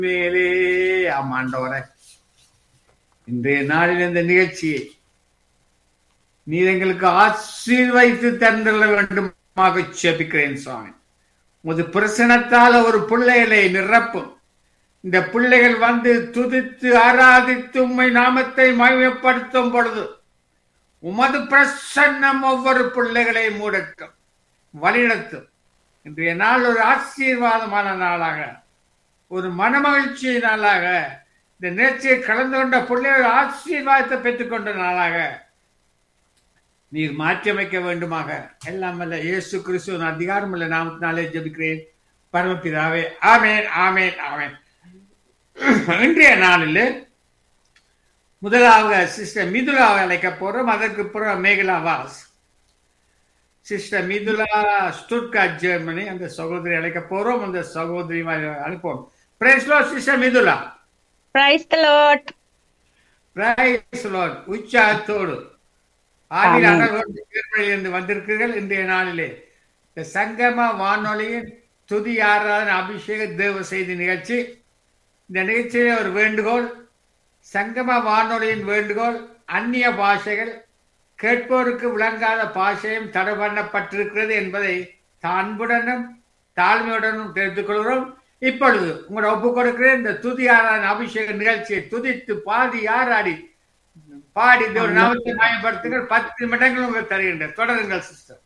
மேலே ஆமாண்டவரே இன்றைய நாளில் இந்த நிகழ்ச்சியை நீர் எங்களுக்கு ஆசீர்வைத்து தந்துள்ள வேண்டுமாக செபிக்கிறேன் சுவாமி உமது பிரசனத்தால் ஒரு பிள்ளைகளை நிரப்பும் இந்த பிள்ளைகள் வந்து துதித்து ஆராதித்து உம்மை நாமத்தை மகிமைப்படுத்தும் பொழுது உமது பிரசன்னம் ஒவ்வொரு பிள்ளைகளை மூடட்டும் வழிநடத்தும் இன்றைய நாள் ஒரு ஆசீர்வாதமான நாளாக ஒரு மனமகிழ்ச்சி நாளாக இந்த நேர்ச்சியை கலந்து கொண்ட பிள்ளைகள் ஆசீர்வாதத்தை பெற்றுக்கொண்ட நாளாக நீர் மாற்றியமைக்க வேண்டுமாக எல்லாம் வல்ல இயேசு கிறிஸ்துவின் அதிகாரம் உள்ள நாமத்தினாலே ஜெபிக்கிறேன் பரமபிதாவே ஆமேன் ஆமேன் ஆமேன் இன்றைய நாளில் முதலாவது சிஸ்டர் மிதுலாவை அழைக்க போறோம் அதற்கு பிறகு மேகலா வாஸ் சிஸ்டர் மிதுலா ஸ்டுட்கார்ட் ஜெர்மனி அந்த சகோதரி அழைக்க போறோம் அந்த சகோதரி அனுப்புவோம் praise lord sister Mithula praise the lord praise lord உற்சாகத்தோடு ஆவியில் ஜெர்மனியிலிருந்து வந்திருக்கிறீர்கள் இன்றைய நாளிலே இந்த சங்கம வானொலியின் துதி ஆராதன அபிஷேக தேவ செய்தி நிகழ்ச்சி இந்த நிகழ்ச்சியிலே ஒரு வேண்டுகோள் சங்கம வானொலியின் வேண்டுகோள் அந்நிய பாஷைகள் கேட்போருக்கு விளங்காத பாஷையும் தடை பண்ணப்பட்டிருக்கிறது என்பதை அன்புடனும் தாழ்மையுடனும் தெரிந்து கொள்கிறோம் இப்பொழுது உங்களோட ஒப்பு கொடுக்கிறேன் இந்த துதி ஆராதன அபிஷேக நிகழ்ச்சியை துதித்து பாதி ஆராடி பாடி இந்த ஒரு நாமத்தை மாயப்படுத்துங்கள் பத்து நிமிடங்கள் உங்களுக்கு தருகின்றேன் தொடருங்கள் சிஸ்டர்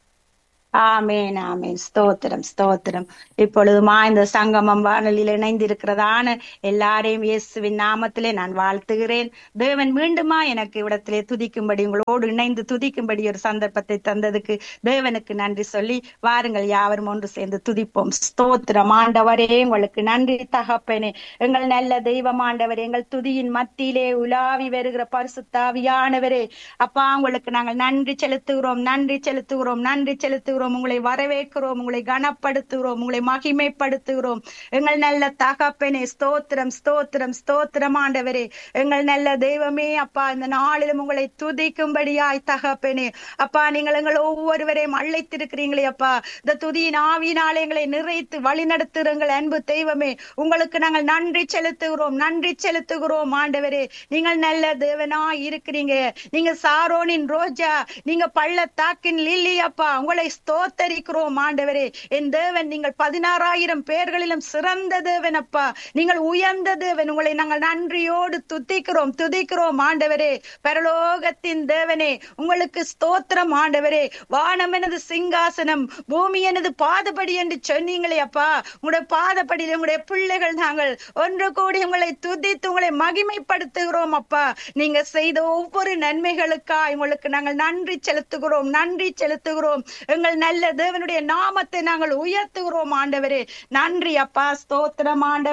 ஆமேன் ஆமேன் ஸ்தோத்திரம் ஸ்தோத்திரம் இப்பொழுதுமா இந்த சங்கமம் வானொலியில் இணைந்திருக்கிறதான எல்லாரையும் இயேசுவின் நாமத்திலே நான் வாழ்த்துகிறேன் தேவன் மீண்டுமா எனக்கு இவ்விடத்திலே துதிக்கும்படி உங்களோடு இணைந்து துதிக்கும்படி ஒரு சந்தர்ப்பத்தை தந்ததுக்கு தேவனுக்கு நன்றி சொல்லி வாருங்கள் யாவரும் ஒன்று சேர்ந்து துதிப்போம் ஸ்தோத்திரம் ஆண்டவரே உங்களுக்கு நன்றி தகப்பனே எங்கள் நல்ல தெய்வம் ஆண்டவரே எங்கள் துதியின் மத்தியிலே உலாவி வருகிற பரிசுத்தாவியானவரே அப்பா உங்களுக்கு நாங்கள் நன்றி செலுத்துகிறோம் நன்றி செலுத்துகிறோம் நன்றி செலுத்துகிறோம் செலுத்துகிறோம் உங்களை வரவேற்கிறோம் உங்களை கனப்படுத்துகிறோம் உங்களை மகிமைப்படுத்துகிறோம் எங்கள் நல்ல தகப்பனே ஸ்தோத்திரம் ஸ்தோத்திரம் ஸ்தோத்திரம் ஆண்டவரே எங்கள் நல்ல தெய்வமே அப்பா இந்த நாளிலும் உங்களை துதிக்கும்படியாய் தகப்பனே அப்பா நீங்கள் எங்கள் ஒவ்வொருவரையும் அழைத்திருக்கிறீங்களே அப்பா இந்த துதியின் ஆவியினாலே எங்களை நிறைத்து வழிநடத்துகிறங்கள் அன்பு தெய்வமே உங்களுக்கு நாங்கள் நன்றி செலுத்துகிறோம் நன்றி செலுத்துகிறோம் ஆண்டவரே நீங்கள் நல்ல தேவனாய் இருக்கிறீங்க நீங்க சாரோனின் ரோஜா நீங்க பள்ளத்தாக்கின் லில்லி அப்பா உங்களை ஸ்தோத்தரிக்கிறோம் ஆண்டவரே என் தேவன் நீங்கள் பதினாறாயிரம் பேர்களிலும் சிறந்த தேவன் அப்பா நீங்கள் உயர்ந்த தேவன் உங்களை நாங்கள் நன்றியோடு துதிக்கிறோம் துதிக்கிறோம் ஆண்டவரே பரலோகத்தின் தேவனே உங்களுக்கு ஸ்தோத்திரம் ஆண்டவரே வானம் எனது சிங்காசனம் பூமி எனது பாதப்படி என்று சொன்னீங்களே அப்பா உங்களுடைய பாதப்படியில் உங்களுடைய பிள்ளைகள் நாங்கள் ஒன்று கூடி உங்களை துதித்து உங்களை மகிமைப்படுத்துகிறோம் அப்பா நீங்க செய்த ஒவ்வொரு நன்மைகளுக்காய் உங்களுக்கு நாங்கள் நன்றி செலுத்துகிறோம் நன்றி செலுத்துகிறோம் எங்கள் நல்ல தேவனுடைய நாமத்தை நாங்கள் உயர்த்துகிறோம் ஆண்டவரே நன்றி அப்பா ஸ்தோத்திரம் ஆண்டவர்